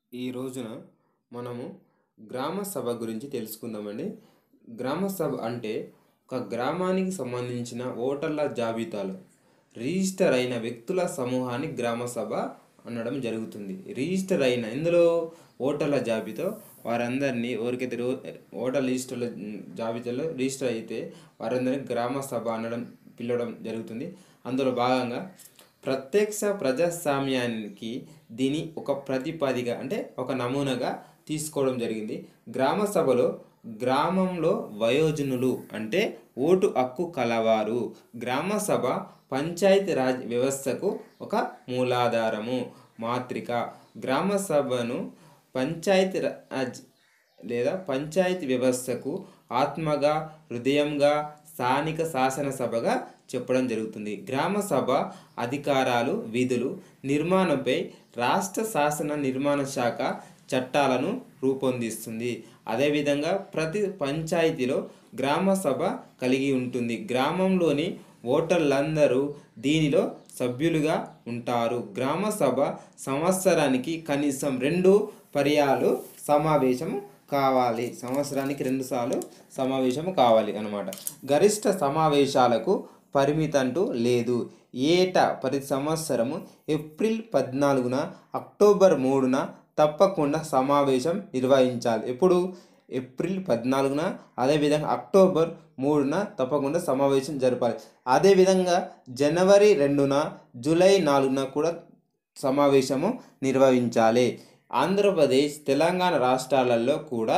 ఈ రోజున మనము గ్రామ సభ గురించి తెలుసుకుందామండి గ్రామ సభ అంటే ఒక గ్రామానికి సంబంధించిన ఓటర్ల జాబితాలు రిజిస్టర్ అయిన వ్యక్తుల సమూహాన్ని గ్రామ సభ అనడం జరుగుతుంది రిజిస్టర్ అయిన ఇందులో ఓటర్ల జాబితా వారందరినీ ఎవరికైతే రో ఓటర్ లిస్టుల జాబితాలో రిజిస్టర్ అయితే వారందరినీ గ్రామ సభ అనడం పిలవడం జరుగుతుంది అందులో భాగంగా ప్రత్యక్ష ప్రజాస్వామ్యానికి దీని ఒక ప్రతిపాదిక అంటే ఒక నమూనాగా తీసుకోవడం జరిగింది గ్రామ సభలో గ్రామంలో వయోజనులు అంటే ఓటు హక్కు కలవారు గ్రామ సభ పంచాయతీ రాజ్ వ్యవస్థకు ఒక మూలాధారము మాత్రిక గ్రామ సభను పంచాయతీ రాజ్ లేదా పంచాయతీ వ్యవస్థకు ఆత్మగా హృదయంగా స్థానిక శాసనసభగా చెప్పడం జరుగుతుంది గ్రామ సభ అధికారాలు విధులు నిర్మాణంపై రాష్ట్ర శాసన నిర్మాణ శాఖ చట్టాలను రూపొందిస్తుంది అదేవిధంగా ప్రతి పంచాయతీలో గ్రామ సభ కలిగి ఉంటుంది గ్రామంలోని ఓటర్లందరూ దీనిలో సభ్యులుగా ఉంటారు గ్రామ సభ సంవత్సరానికి కనీసం రెండు పర్యాలు సమావేశం కావాలి సంవత్సరానికి రెండు సార్లు సమావేశం కావాలి అన్నమాట గరిష్ట సమావేశాలకు పరిమితి అంటూ లేదు ఏటా ప్రతి సంవత్సరము ఏప్రిల్ పద్నాలుగున అక్టోబర్ మూడున తప్పకుండా సమావేశం నిర్వహించాలి ఎప్పుడు ఏప్రిల్ పద్నాలుగున అదేవిధంగా అక్టోబర్ మూడున తప్పకుండా సమావేశం జరపాలి అదేవిధంగా జనవరి రెండున జూలై నాలుగున కూడా సమావేశము నిర్వహించాలి ఆంధ్రప్రదేశ్ తెలంగాణ రాష్ట్రాలలో కూడా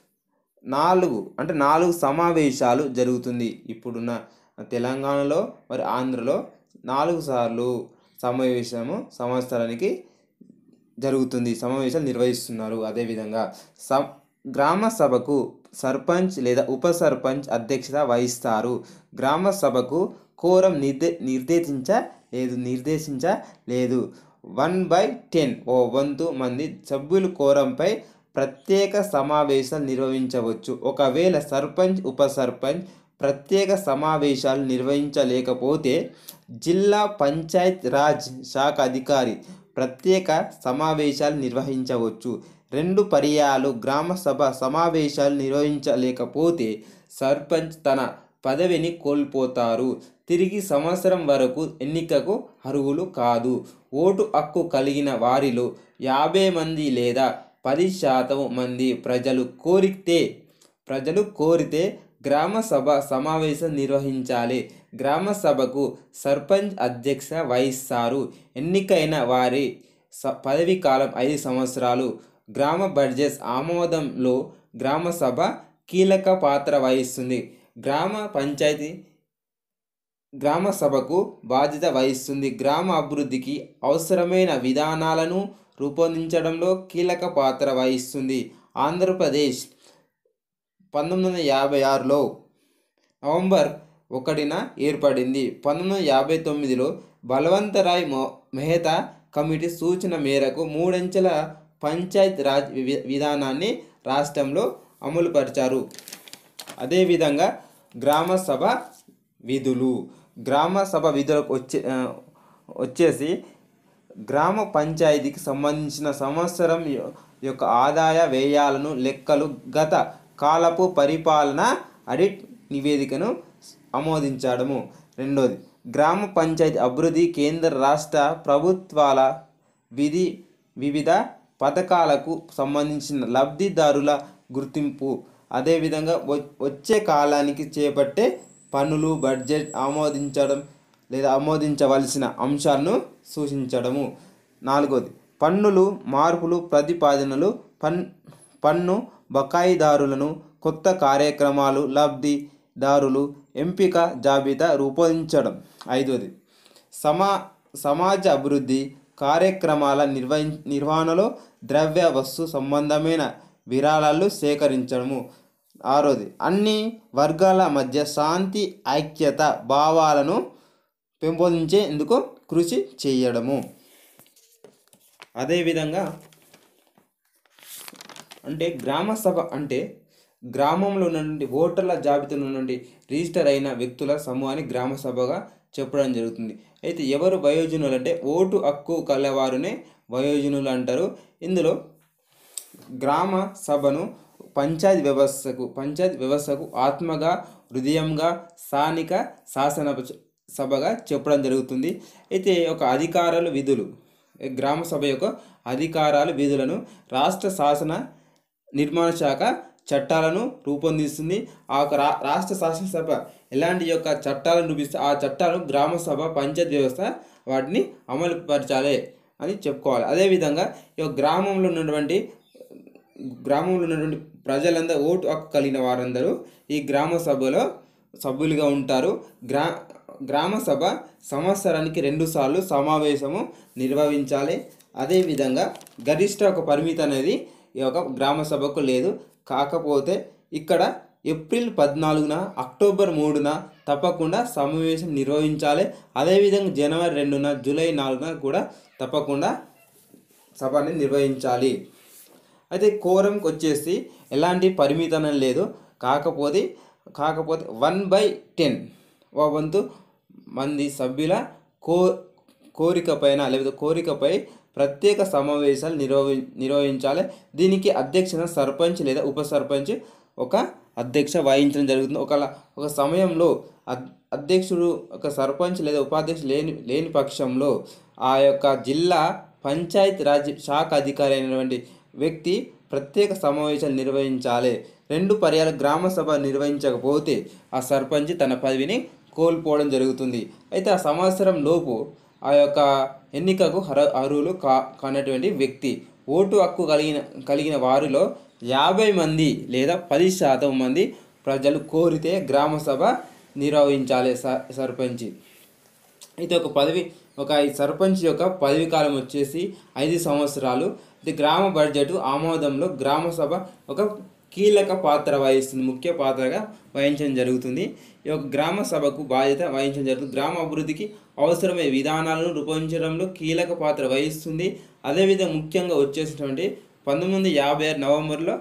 నాలుగు అంటే నాలుగు సమావేశాలు జరుగుతుంది ఇప్పుడున్న తెలంగాణలో మరి ఆంధ్రలో నాలుగు సార్లు సమావేశము సంవత్సరానికి జరుగుతుంది సమావేశాలు నిర్వహిస్తున్నారు అదేవిధంగా స గ్రామ సభకు సర్పంచ్ లేదా ఉప సర్పంచ్ అధ్యక్షత వహిస్తారు గ్రామ సభకు కోరం నిర్దే నిర్దేశించ లేదు నిర్దేశించ లేదు వన్ బై టెన్ ఓ వంతు మంది సభ్యులు కోరంపై ప్రత్యేక సమావేశాలు నిర్వహించవచ్చు ఒకవేళ సర్పంచ్ ఉప సర్పంచ్ ప్రత్యేక సమావేశాలు నిర్వహించలేకపోతే జిల్లా పంచాయత్ రాజ్ శాఖ అధికారి ప్రత్యేక సమావేశాలు నిర్వహించవచ్చు రెండు పర్యాలు గ్రామ సభ సమావేశాలు నిర్వహించలేకపోతే సర్పంచ్ తన పదవిని కోల్పోతారు తిరిగి సంవత్సరం వరకు ఎన్నికకు అర్హులు కాదు ఓటు హక్కు కలిగిన వారిలో యాభై మంది లేదా పది శాతం మంది ప్రజలు కోరితే ప్రజలు కోరితే గ్రామ సభ సమావేశం నిర్వహించాలి గ్రామ సభకు సర్పంచ్ అధ్యక్ష వహిస్తారు ఎన్నికైన వారి స పదవి కాలం ఐదు సంవత్సరాలు గ్రామ బడ్జెట్ ఆమోదంలో గ్రామ సభ కీలక పాత్ర వహిస్తుంది గ్రామ పంచాయతీ గ్రామ సభకు బాధ్యత వహిస్తుంది గ్రామ అభివృద్ధికి అవసరమైన విధానాలను రూపొందించడంలో కీలక పాత్ర వహిస్తుంది ఆంధ్రప్రదేశ్ పంతొమ్మిది వందల యాభై ఆరులో నవంబర్ ఒకటిన ఏర్పడింది పంతొమ్మిది వందల యాభై తొమ్మిదిలో బలవంతరాయ్ మొ మెహతా కమిటీ సూచన మేరకు మూడంచెల పంచాయత్ రాజ్ వి విధానాన్ని రాష్ట్రంలో అమలుపరిచారు అదేవిధంగా గ్రామ సభ విధులు గ్రామ సభ విధులకు వచ్చే వచ్చేసి గ్రామ పంచాయతీకి సంబంధించిన సంవత్సరం యొక్క ఆదాయ వ్యయాలను లెక్కలు గత కాలపు పరిపాలన ఆడిట్ నివేదికను ఆమోదించడము రెండోది గ్రామ పంచాయతీ అభివృద్ధి కేంద్ర రాష్ట్ర ప్రభుత్వాల విధి వివిధ పథకాలకు సంబంధించిన లబ్ధిదారుల గుర్తింపు అదేవిధంగా వచ్చే కాలానికి చేపట్టే పనులు బడ్జెట్ ఆమోదించడం లేదా ఆమోదించవలసిన అంశాలను సూచించడము నాలుగోది పన్నులు మార్పులు ప్రతిపాదనలు పన్ పన్ను బకాయిదారులను కొత్త కార్యక్రమాలు లబ్ధిదారులు ఎంపిక జాబితా రూపొందించడం ఐదోది సమా సమాజ అభివృద్ధి కార్యక్రమాల నిర్వహి నిర్వహణలో ద్రవ్య వస్తు సంబంధమైన విరాళాలు సేకరించడము ఆరోది అన్ని వర్గాల మధ్య శాంతి ఐక్యత భావాలను పెంపొందించేందుకు కృషి చేయడము అదేవిధంగా అంటే గ్రామ సభ అంటే గ్రామంలో నుండి ఓటర్ల జాబితాలో నుండి రిజిస్టర్ అయిన వ్యక్తుల సమూహాన్ని గ్రామ సభగా చెప్పడం జరుగుతుంది అయితే ఎవరు వయోజనులు అంటే ఓటు హక్కు కలవారునే వయోజనులు అంటారు ఇందులో గ్రామ సభను పంచాయతీ వ్యవస్థకు పంచాయతీ వ్యవస్థకు ఆత్మగా హృదయంగా స్థానిక శాసన సభగా చెప్పడం జరుగుతుంది అయితే ఒక అధికారాలు విధులు ఈ గ్రామ సభ యొక్క అధికారాలు విధులను రాష్ట్ర శాసన నిర్మాణ శాఖ చట్టాలను రూపొందిస్తుంది ఆ యొక్క రా రాష్ట్ర శాసనసభ ఎలాంటి యొక్క చట్టాలను రూపిస్తే ఆ చట్టాలను గ్రామ సభ పంచాయతీ వ్యవస్థ వాటిని అమలు పరచాలి అని చెప్పుకోవాలి అదేవిధంగా ఈ యొక్క గ్రామంలో ఉన్నటువంటి గ్రామంలో ఉన్నటువంటి ప్రజలందరూ ఓటు హక్కు కలిగిన వారందరూ ఈ గ్రామ సభలో సభ్యులుగా ఉంటారు గ్రా గ్రామ సభ సంవత్సరానికి రెండుసార్లు సమావేశము నిర్వహించాలి అదేవిధంగా గరిష్ట ఒక పరిమితి అనేది ఈ యొక్క గ్రామ సభకు లేదు కాకపోతే ఇక్కడ ఏప్రిల్ పద్నాలుగున అక్టోబర్ మూడున తప్పకుండా సమావేశం నిర్వహించాలి అదేవిధంగా జనవరి రెండున జూలై నాలుగున కూడా తప్పకుండా సభని నిర్వహించాలి అయితే కోరంకి వచ్చేసి ఎలాంటి పరిమితం లేదు కాకపోతే కాకపోతే వన్ బై టెన్ వంతు మంది సభ్యుల కో కోరిక పైన లేదా కోరికపై ప్రత్యేక సమావేశాలు నిర్వహి నిర్వహించాలి దీనికి అధ్యక్షత సర్పంచ్ లేదా ఉప సర్పంచ్ ఒక అధ్యక్ష వహించడం జరుగుతుంది ఒక ఒక సమయంలో అద్- అధ్యక్షుడు ఒక సర్పంచ్ లేదా ఉపాధ్యక్షుడు లేని లేని పక్షంలో ఆ యొక్క జిల్లా పంచాయత్ రాజ్ శాఖ అధికారి అయినటువంటి వ్యక్తి ప్రత్యేక సమావేశాలు నిర్వహించాలి రెండు పర్యాల గ్రామ సభ నిర్వహించకపోతే ఆ సర్పంచ్ తన పదవిని కోల్పోవడం జరుగుతుంది అయితే ఆ సంవత్సరం లోపు ఆ యొక్క ఎన్నికకు హర అర్హులు కా కానటువంటి వ్యక్తి ఓటు హక్కు కలిగిన కలిగిన వారిలో యాభై మంది లేదా పది శాతం మంది ప్రజలు కోరితే గ్రామ సభ నిర్వహించాలి స సర్పంచ్ అయితే ఒక పదవి ఒక ఈ సర్పంచ్ యొక్క పదవి కాలం వచ్చేసి ఐదు సంవత్సరాలు ఇది గ్రామ బడ్జెట్ ఆమోదంలో గ్రామ సభ ఒక కీలక పాత్ర వహిస్తుంది ముఖ్య పాత్రగా వహించడం జరుగుతుంది ఈ యొక్క గ్రామ సభకు బాధ్యత వహించడం జరుగుతుంది గ్రామ అభివృద్ధికి అవసరమైన విధానాలను రూపొందించడంలో కీలక పాత్ర వహిస్తుంది అదేవిధంగా ముఖ్యంగా వచ్చేసినటువంటి పంతొమ్మిది వందల యాభై ఆరు నవంబర్లో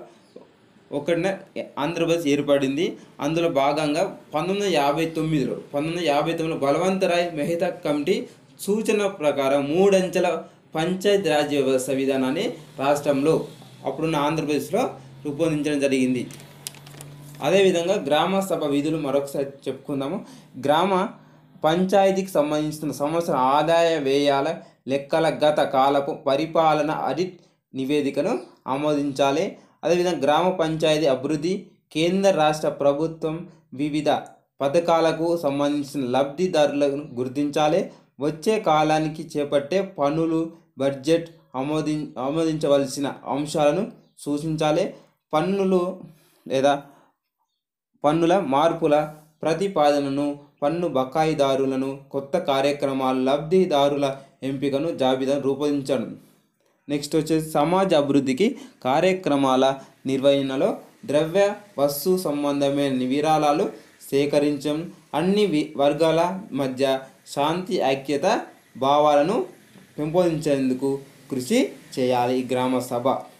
ఒకటిన ఆంధ్రప్రదేశ్ ఏర్పడింది అందులో భాగంగా పంతొమ్మిది వందల యాభై తొమ్మిదిలో పంతొమ్మిది వందల యాభై తొమ్మిదిలో బలవంతరాయ్ మెహతా కమిటీ సూచన ప్రకారం మూడంచెల పంచాయత్ రాజ్ వ్యవస్థ విధానాన్ని రాష్ట్రంలో అప్పుడున్న ఆంధ్రప్రదేశ్లో రూపొందించడం జరిగింది అదేవిధంగా గ్రామ సభ విధులు మరొకసారి చెప్పుకుందాము గ్రామ పంచాయతీకి సంబంధించిన సంవత్సరం ఆదాయ వ్యయాల లెక్కల గత కాలపు పరిపాలన ఆడిట్ నివేదికను ఆమోదించాలి అదేవిధంగా గ్రామ పంచాయతీ అభివృద్ధి కేంద్ర రాష్ట్ర ప్రభుత్వం వివిధ పథకాలకు సంబంధించిన లబ్ధిదారులను గుర్తించాలి వచ్చే కాలానికి చేపట్టే పనులు బడ్జెట్ ఆమోది ఆమోదించవలసిన అంశాలను సూచించాలి పన్నులు లేదా పన్నుల మార్పుల ప్రతిపాదనను పన్ను బకాయిదారులను కొత్త కార్యక్రమాల లబ్ధిదారుల ఎంపికను జాబితాను రూపొందించడం నెక్స్ట్ వచ్చేసి సమాజ అభివృద్ధికి కార్యక్రమాల నిర్వహణలో ద్రవ్య వస్తు సంబంధమైన విరాళాలు సేకరించడం అన్ని వి వర్గాల మధ్య శాంతి ఐక్యత భావాలను పెంపొందించేందుకు కృషి చేయాలి ఈ గ్రామ సభ